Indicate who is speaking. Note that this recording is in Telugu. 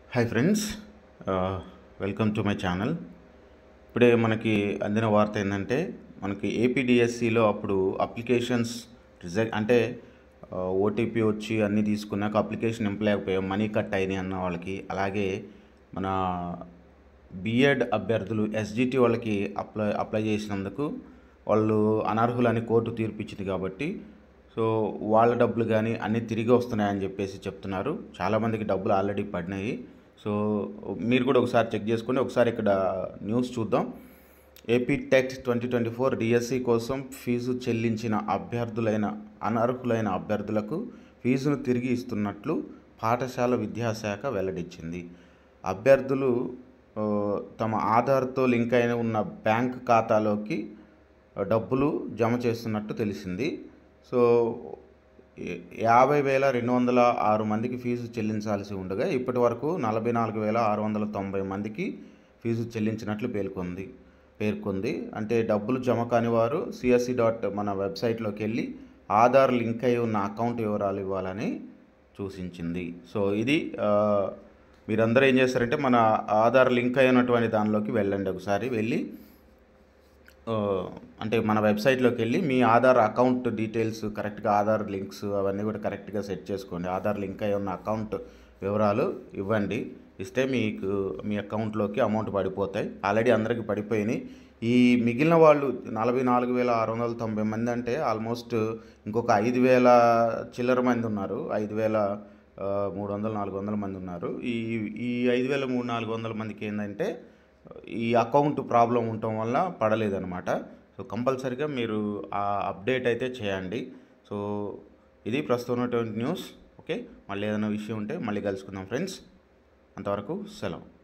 Speaker 1: hi friends welcome to my channel ఇప్పుడే మనకి అందిన వార్త ఏంటంటే మనకి ఏపీడిఎస్సిలో అప్పుడు అప్లికేషన్స్ రిజెక్ట్ అంటే ఓటీపీ వచ్చి అన్నీ తీసుకున్నాక అప్లికేషన్ ఇంపలేకపోయాం మనీ కట్ అయినాయి అన్న వాళ్ళకి అలాగే మన బిఎడ్ అభ్యర్థులు ఎస్జిటి వాళ్ళకి అప్లై అప్లై చేసినందుకు వాళ్ళు అనర్హులని కోర్టు తీర్పు ఇచ్చింది కాబట్టి సో వాళ్ళ డబ్బులు కానీ అన్నీ తిరిగి వస్తున్నాయని చెప్పేసి చెప్తున్నారు చాలామందికి డబ్బులు ఆల్రెడీ పడినాయి సో మీరు కూడా ఒకసారి చెక్ చేసుకొని ఒకసారి ఇక్కడ న్యూస్ చూద్దాం ఏపీ టెక్స్ ట్వంటీ ట్వంటీ ఫోర్ డిఎస్సి కోసం ఫీజు చెల్లించిన అభ్యర్థులైన అనర్హులైన అభ్యర్థులకు ఫీజును తిరిగి ఇస్తున్నట్లు పాఠశాల విద్యాశాఖ వెల్లడించింది అభ్యర్థులు ఆ, తమ ఆధార్తో లింక్ అయిన ఉన్న బ్యాంక్ ఖాతాలోకి డబ్బులు జమ చేస్తున్నట్టు తెలిసింది సో ఏ- యాభై వేల రెండు వందల ఆరు మందికి ఫీజు చెల్లించాల్సి ఉండగా ఇప్పటి వరకు నలభై నాలుగు వేల ఆరు వందల తొంభై మందికి ఫీజు చెల్లించినట్లు పేర్కొంది పేర్కొంది అంటే డబ్బులు జమ కాని వారు సిఎస్సి డాట్ మన వెబ్సైట్లోకి వెళ్ళి ఆధార్ లింక్ అయి ఉన్న అకౌంట్ వివరాలు ఇవ్వాలని సూచించింది సో ఇది ఆ, మీరందరూ ఏం చేస్తారంటే మన ఆధార్ లింక్ అయి ఉన్నటువంటి దానిలోకి వెళ్ళండి ఒకసారి వెళ్ళి ఆ, అంటే మన వెబ్సైట్లోకి వెళ్ళి మీ ఆధార్ అకౌంట్ డీటెయిల్స్ కరెక్ట్గా ఆధార్ లింక్స్ అవన్నీ కూడా కరెక్ట్గా సెట్ చేసుకోండి ఆధార్ లింక్ అయి ఉన్న అకౌంట్ వివరాలు ఇవ్వండి ఇస్తే మీకు మీ అకౌంట్లోకి అమౌంట్ పడిపోతాయి ఆల్రెడీ అందరికీ పడిపోయినాయి ఈ మిగిలిన వాళ్ళు నలభై నాలుగు వేల ఆరు వందల తొంభై మంది అంటే ఆల్మోస్ట్ ఇంకొక ఐదు వేల చిల్లర మంది ఉన్నారు ఐదు వేల ఆ, మూడు వందలు నాలుగు వందల మంది ఉన్నారు ఈ ఈ ఐదు వేల మూడు నాలుగు వందల మందికి ఏంటంటే ఈ అకౌంట్ ప్రాబ్లం ఉండటం వల్ల పడలేదన్నమాట సో కంపల్సరీగా మీరు ఆ అప్డేట్ అయితే చేయండి సో ఇది ప్రస్తుతం ఉన్నటువంటి న్యూస్ ఓకే మళ్ళీ ఏదైనా విషయం ఉంటే మళ్ళీ కలుసుకుందాం ఫ్రెండ్స్ అంతవరకు సెలవు